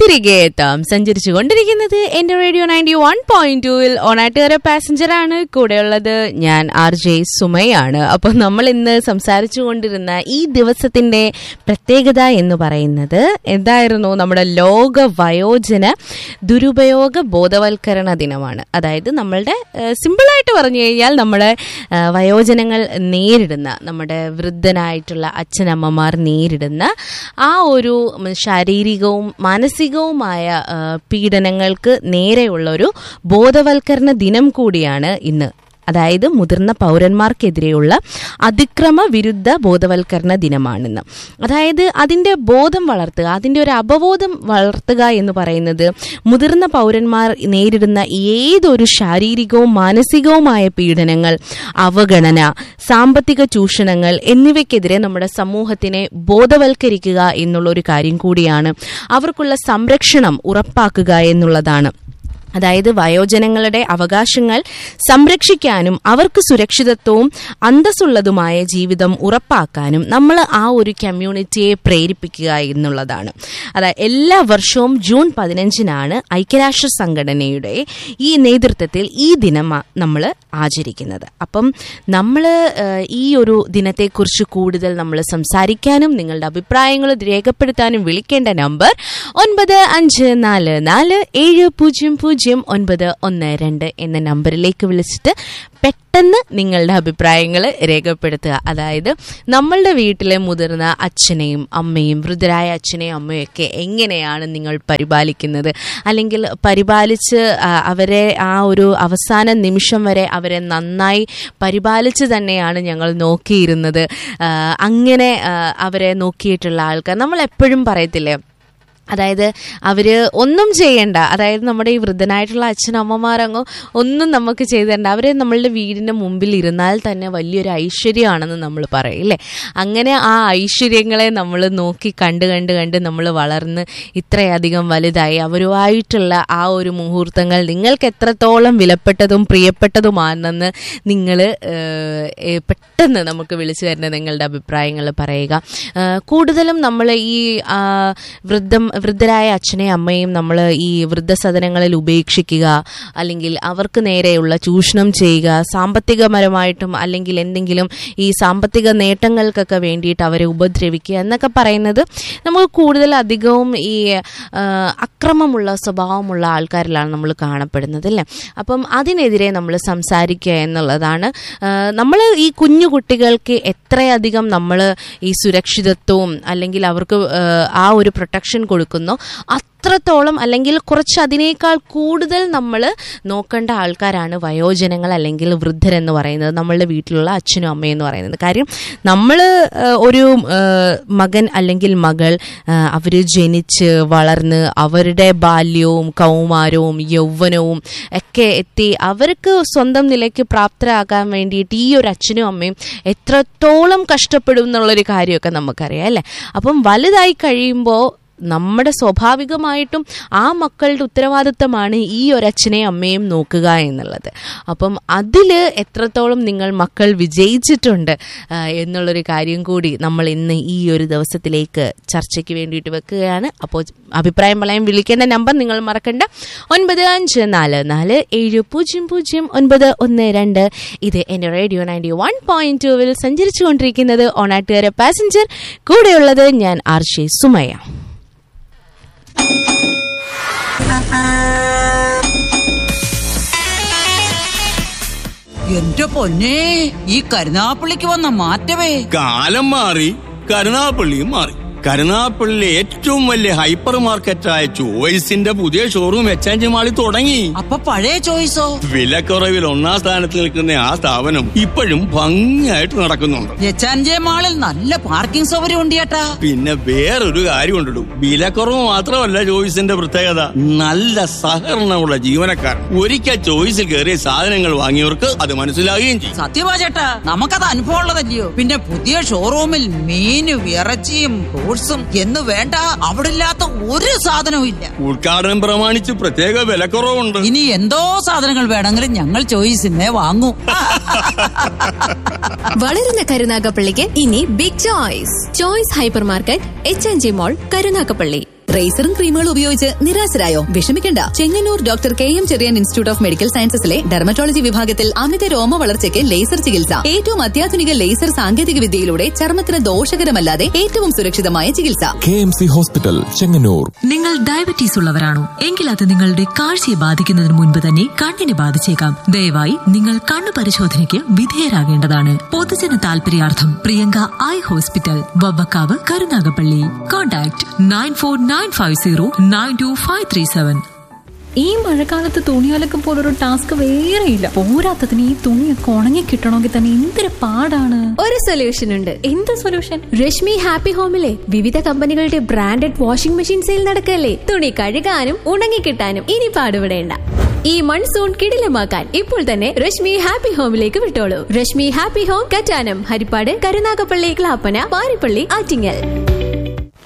തിരികെ എത്താം സഞ്ചരിച്ചു കൊണ്ടിരിക്കുന്നത് എന്റെ റേഡിയോ നയൻറ്റി വൺ പോയിന്റ് ടുവിൽ ഓണാട്ടുകര പാസഞ്ചർ ആണ് കൂടെയുള്ളത് ഞാൻ ആർ ജെ സുമയാണ് അപ്പോൾ നമ്മൾ ഇന്ന് സംസാരിച്ചു കൊണ്ടിരുന്ന ഈ ദിവസത്തിന്റെ പ്രത്യേകത എന്ന് പറയുന്നത് എന്തായിരുന്നു നമ്മുടെ ലോക വയോജന ദുരുപയോഗ ബോധവൽക്കരണ ദിനമാണ് അതായത് നമ്മളുടെ സിമ്പിളായിട്ട് പറഞ്ഞു കഴിഞ്ഞാൽ നമ്മുടെ ആ, വയോജനങ്ങൾ നേരിടുന്ന നമ്മുടെ വൃദ്ധനായിട്ടുള്ള അച്ഛനമ്മമാർ നേരിടുന്ന ആ ഒരു ഉം, ശാരീരികവും മാനസികവുമായ ആ, പീഡനങ്ങൾക്ക് നേരെയുള്ള ഒരു ബോധവൽക്കരണ ദിനം കൂടിയാണ് ഇന്ന് അതായത് മുതിർന്ന പൗരന്മാർക്കെതിരെയുള്ള അതിക്രമ വിരുദ്ധ ബോധവൽക്കരണ ദിനമാണിന്ന് അതായത് അതിൻ്റെ ബോധം വളർത്തുക അതിൻ്റെ ഒരു അവബോധം വളർത്തുക എന്ന് പറയുന്നത് മുതിർന്ന പൗരന്മാർ നേരിടുന്ന ഏതൊരു ശാരീരികവും മാനസികവുമായ പീഡനങ്ങൾ അവഗണന സാമ്പത്തിക ചൂഷണങ്ങൾ എന്നിവയ്ക്കെതിരെ നമ്മുടെ സമൂഹത്തിനെ ബോധവൽക്കരിക്കുക എന്നുള്ള ഒരു കാര്യം കൂടിയാണ് അവർക്കുള്ള സംരക്ഷണം ഉറപ്പാക്കുക എന്നുള്ളതാണ് അതായത് വയോജനങ്ങളുടെ അവകാശങ്ങൾ സംരക്ഷിക്കാനും അവർക്ക് സുരക്ഷിതത്വവും അന്തസ്സുള്ളതുമായ ജീവിതം ഉറപ്പാക്കാനും നമ്മൾ ആ ഒരു കമ്മ്യൂണിറ്റിയെ പ്രേരിപ്പിക്കുക എന്നുള്ളതാണ് അതായത് എല്ലാ വർഷവും ജൂൺ പതിനഞ്ചിനാണ് ഐക്യരാഷ്ട്ര സംഘടനയുടെ ഈ നേതൃത്വത്തിൽ ഈ ദിനം നമ്മൾ ആചരിക്കുന്നത് അപ്പം നമ്മൾ ഈ ഒരു ദിനത്തെക്കുറിച്ച് കൂടുതൽ നമ്മൾ സംസാരിക്കാനും നിങ്ങളുടെ അഭിപ്രായങ്ങൾ രേഖപ്പെടുത്താനും വിളിക്കേണ്ട നമ്പർ ഒൻപത് അഞ്ച് നാല് നാല് ഏഴ് പൂജ്യം പൂജ്യം ഒൻപത് ഒന്ന് രണ്ട് എന്ന നമ്പറിലേക്ക് വിളിച്ചിട്ട് പെട്ടെന്ന് നിങ്ങളുടെ അഭിപ്രായങ്ങൾ രേഖപ്പെടുത്തുക അതായത് നമ്മളുടെ വീട്ടിലെ മുതിർന്ന അച്ഛനെയും അമ്മയും വൃദ്ധരായ അച്ഛനെയും അമ്മയും ഒക്കെ എങ്ങനെയാണ് നിങ്ങൾ പരിപാലിക്കുന്നത് അല്ലെങ്കിൽ പരിപാലിച്ച് ആ, അവരെ ആ ഒരു അവസാന നിമിഷം വരെ അവരെ നന്നായി പരിപാലിച്ച് തന്നെയാണ് ഞങ്ങൾ നോക്കിയിരുന്നത് ആ, അങ്ങനെ ആ, അവരെ നോക്കിയിട്ടുള്ള ആൾക്കാർ നമ്മൾ എപ്പോഴും പറയത്തില്ലേ അതായത് അവർ ഒന്നും ചെയ്യണ്ട അതായത് നമ്മുടെ ഈ വൃദ്ധനായിട്ടുള്ള അച്ഛനമ്മമാരങ്ങ് ഒന്നും നമുക്ക് ചെയ്തു തരണ്ട അവരെ നമ്മളുടെ വീടിൻ്റെ മുമ്പിൽ ഇരുന്നാൽ തന്നെ വലിയൊരു ഐശ്വര്യമാണെന്ന് നമ്മൾ പറയും അല്ലേ അങ്ങനെ ആ ഐശ്വര്യങ്ങളെ നമ്മൾ നോക്കി കണ്ട് കണ്ട് കണ്ട് നമ്മൾ വളർന്ന് ഇത്രയധികം വലുതായി അവരുമായിട്ടുള്ള ആ ഒരു മുഹൂർത്തങ്ങൾ നിങ്ങൾക്ക് എത്രത്തോളം വിലപ്പെട്ടതും പ്രിയപ്പെട്ടതുമാണെന്ന് നിങ്ങൾ പെട്ടെന്ന് നമുക്ക് വിളിച്ചു തരുന്ന നിങ്ങളുടെ അഭിപ്രായങ്ങൾ പറയുക ആ, കൂടുതലും നമ്മൾ ഈ ആ, വൃദ്ധം വൃദ്ധരായ അച്ഛനെയും അമ്മയും നമ്മൾ ഈ വൃദ്ധസദനങ്ങളിൽ ഉപേക്ഷിക്കുക അല്ലെങ്കിൽ അവർക്ക് നേരെയുള്ള ചൂഷണം ചെയ്യുക സാമ്പത്തികപരമായിട്ടും അല്ലെങ്കിൽ എന്തെങ്കിലും ഈ സാമ്പത്തിക നേട്ടങ്ങൾക്കൊക്കെ വേണ്ടിയിട്ട് അവരെ ഉപദ്രവിക്കുക എന്നൊക്കെ പറയുന്നത് നമുക്ക് കൂടുതൽ അധികവും ഈ ആ, അക്രമമുള്ള സ്വഭാവമുള്ള ആൾക്കാരിലാണ് നമ്മൾ കാണപ്പെടുന്നത് അല്ലേ അപ്പം അതിനെതിരെ നമ്മൾ സംസാരിക്കുക എന്നുള്ളതാണ് നമ്മൾ ഈ കുഞ്ഞു കുട്ടികൾക്ക് എത്രയധികം നമ്മൾ ഈ സുരക്ഷിതത്വവും അല്ലെങ്കിൽ അവർക്ക് ആ, ആ ഒരു പ്രൊട്ടക്ഷൻ കൊടുക്കുന്നോ അത്രത്തോളം അല്ലെങ്കിൽ കുറച്ച് അതിനേക്കാൾ കൂടുതൽ നമ്മൾ നോക്കേണ്ട ആൾക്കാരാണ് വയോജനങ്ങൾ അല്ലെങ്കിൽ വൃദ്ധരെന്ന് പറയുന്നത് നമ്മളുടെ വീട്ടിലുള്ള അച്ഛനും അമ്മയും എന്ന് പറയുന്നത് കാര്യം നമ്മൾ ഒരു ആ, മകൻ അല്ലെങ്കിൽ മകൾ അവർ ജനിച്ച് വളർന്ന് അവരുടെ ബാല്യവും കൗമാരവും യൗവനവും ഒക്കെ എത്തി അവർക്ക് സ്വന്തം നിലയ്ക്ക് പ്രാപ്തരാകാൻ വേണ്ടിയിട്ട് ഈ ഒരു അച്ഛനും അമ്മയും എത്രത്തോളം കഷ്ടപ്പെടും എന്നുള്ളൊരു കാര്യമൊക്കെ നമുക്കറിയാം അല്ലേ അപ്പം വലുതായി കഴിയുമ്പോൾ നമ്മുടെ സ്വാഭാവികമായിട്ടും ആ മക്കളുടെ ഉത്തരവാദിത്തമാണ് ഈ ഒരച്ഛനെയും അമ്മയും നോക്കുക എന്നുള്ളത് അപ്പം അതിൽ എത്രത്തോളം നിങ്ങൾ മക്കൾ വിജയിച്ചിട്ടുണ്ട് ആ, എന്നുള്ളൊരു കാര്യം കൂടി നമ്മൾ ഇന്ന് ഈ ഒരു ദിവസത്തിലേക്ക് ചർച്ചയ്ക്ക് വേണ്ടിയിട്ട് വെക്കുകയാണ് അപ്പോൾ അഭിപ്രായം പറയാൻ വിളിക്കേണ്ട നമ്പർ നിങ്ങൾ മറക്കണ്ട ഒൻപത് അഞ്ച് നാല് നാല് ഏഴ് പൂജ്യം പൂജ്യം ഒൻപത് ഒന്ന് രണ്ട് ഇത് എൻ്റെ റേഡിയോ നയൻറ്റി വൺ പോയിന്റ് ടുവിൽ സഞ്ചരിച്ചു കൊണ്ടിരിക്കുന്നത് ഓണാട്ടുകാര പാസഞ്ചർ കൂടെയുള്ളത് ഞാൻ ആർഷി സുമയ എന്റെ പൊന്നെ ഈ കരുനാപ്പള്ളിക്ക് വന്ന മാറ്റമേ കാലം മാറി കരുനാപ്പള്ളിയും മാറി കരുനാപ്പള്ളിയിലെ ഏറ്റവും വലിയ ഹൈപ്പർ മാർക്കറ്റായ ചോയ്സിന്റെ പുതിയ ഷോറൂം എക്സ്ചേഞ്ച് മാളിൽ തുടങ്ങി അപ്പൊ പഴയ ചോയ്സോ വിലക്കുറവിൽ ഒന്നാം സ്ഥാനത്ത് നിൽക്കുന്ന ആ സ്ഥാപനം ഇപ്പോഴും ഭംഗിയായിട്ട് നടക്കുന്നുണ്ട് എച്ചാൻജെ മാളിൽ നല്ല പാർക്കിംഗ് സൗകര്യം ഉണ്ട് ചേട്ടാ പിന്നെ വേറൊരു കാര്യം ഉണ്ടിടും വിലക്കുറവ് മാത്രമല്ല ചോയ്സിന്റെ പ്രത്യേകത നല്ല സഹകരണമുള്ള ജീവനക്കാർ ഒരിക്കൽ ചോയ്സിൽ കയറിയ സാധനങ്ങൾ വാങ്ങിയവർക്ക് അത് മനസ്സിലാകുകയും ചെയ്യും സത്യമാ ചേട്ടാ നമുക്കത് അനുഭവം ഉള്ളതല്ലയോ പിന്നെ പുതിയ ഷോറൂമിൽ മീനും ഇറച്ചിയും ഫ്രൂട്ട്സും എന്ന് വേണ്ട അവിടെ ഇല്ലാത്ത ഒരു സാധനവും ഇല്ല ഉദ്ഘാടനം പ്രമാണിച്ച് പ്രത്യേക വിലക്കുറവുണ്ട് ഇനി എന്തോ സാധനങ്ങൾ വേണമെങ്കിലും ഞങ്ങൾ ചോയ്സിനെ വാങ്ങൂ വളരുന്ന കരുനാഗപ്പള്ളിക്ക് ഇനി big choice choice hypermarket H N G mall Karunagappally റേസറും ക്രീമുകളും ഉപയോഗിച്ച് നിരാശരായോ വിഷമിക്കണ്ട Chengannur doctor K M Cherian institute of medical സയൻസസിലെ ഡെർമറ്റോളജി വിഭാഗത്തിൽ അമിത രോമ വളർച്ചയ്ക്ക് ലേസർ ചികിത്സ ഏറ്റവും അത്യാധുനിക ലേസർ സാങ്കേതിക വിദ്യയിലൂടെ ചർമ്മത്തിന് ദോഷകരമല്ലാതെ ഏറ്റവും സുരക്ഷിതമായ ചികിത്സ K M C hospital Chengannur നിങ്ങൾ ഡയബറ്റീസ് ഉള്ളവരാണോ എങ്കിൽ അത് നിങ്ങളുടെ കാഴ്ചയെ ബാധിക്കുന്നതിന് മുൻപ് തന്നെ കണ്ണിനെ ബാധിച്ചേക്കാം ദയവായി നിങ്ങൾ കണ്ണു പരിശോധനയ്ക്ക് വിധേയരാകേണ്ടതാണ് പൊതുജന താൽപര്യാർത്ഥം Priyanka eye hospital Vavvakkavu Karunagappally contact nine four nine five zero nine two five three seven ഈ മഴക്കാലത്ത് തുണിയലക്കം പോലൊരു ടാസ്ക് വേറെയില്ല പോരാത്തതിന് ഈ തുണിയൊക്കെ ഉണങ്ങി കിട്ടണമെങ്കിൽ തന്നെ എന്തൊരു പാടാണ് ഒരു സൊല്യൂഷൻ ഉണ്ട് എന്ത് സൊല്യൂഷൻ രശ്മി ഹാപ്പി ഹോമിലെ വിവിധ കമ്പനികളുടെ ബ്രാൻഡഡ് വാഷിംഗ് മെഷീൻ സെയിൽ നടക്കല്ലേ തുണി കഴുകാനും ഉണങ്ങിക്കിട്ടാനും ഇനി പാടുപെടേണ്ട ഈ മൺസൂൺ കിടിലമാക്കാൻ ഇപ്പോൾ തന്നെ രശ്മി ഹാപ്പി ഹോമിലേക്ക് വിട്ടോളൂ രശ്മി ഹാപ്പി ഹോം കറ്റാനം ഹരിപ്പാട് കരുനാഗപ്പള്ളി ക്ലാപ്പന പാരിപ്പള്ളി ആറ്റിങ്ങൽ